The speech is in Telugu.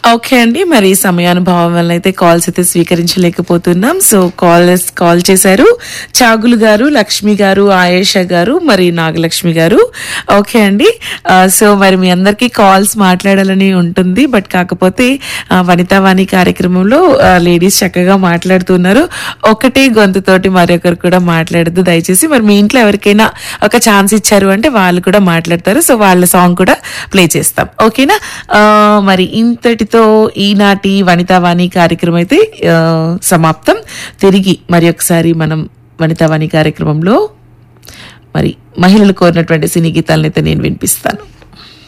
ఓకే అండి మరి సమయానుభావం వల్ల అయితే కాల్స్ అయితే స్వీకరించలేకపోతున్నాం సో కాల్ కాల్ చేశారు చాగులు గారు లక్ష్మి గారు ఆయేష గారు మరి నాగలక్ష్మి గారు ఓకే అండి ఆ, సో మరి మీ అందరికీ కాల్స్ మాట్లాడాలని ఉంటుంది బట్ కాకపోతే ఆ, వనితా వాణి కార్యక్రమంలో లేడీస్ చక్కగా మాట్లాడుతున్నారు ఒకటే గొంతుతోటి మరొకరు కూడా మాట్లాడద్దు దయచేసి మరి మీ ఇంట్లో ఎవరికైనా ఒక ఛాన్స్ ఇచ్చారు అంటే వాళ్ళు కూడా మాట్లాడతారు సో వాళ్ళ సాంగ్ కూడా ప్లే చేస్తాం ఓకేనా ఆ, మరి ఇంతటితో ఈనాటి వనితావాణి కార్యక్రమం అయితే ఆ, సమాప్తం తిరిగి మరి ఒకసారి మనం వనితావాణి కార్యక్రమంలో మరి మహిళలు కోరినటువంటి సినీ గీతాలను అయితే నేను వినిపిస్తాను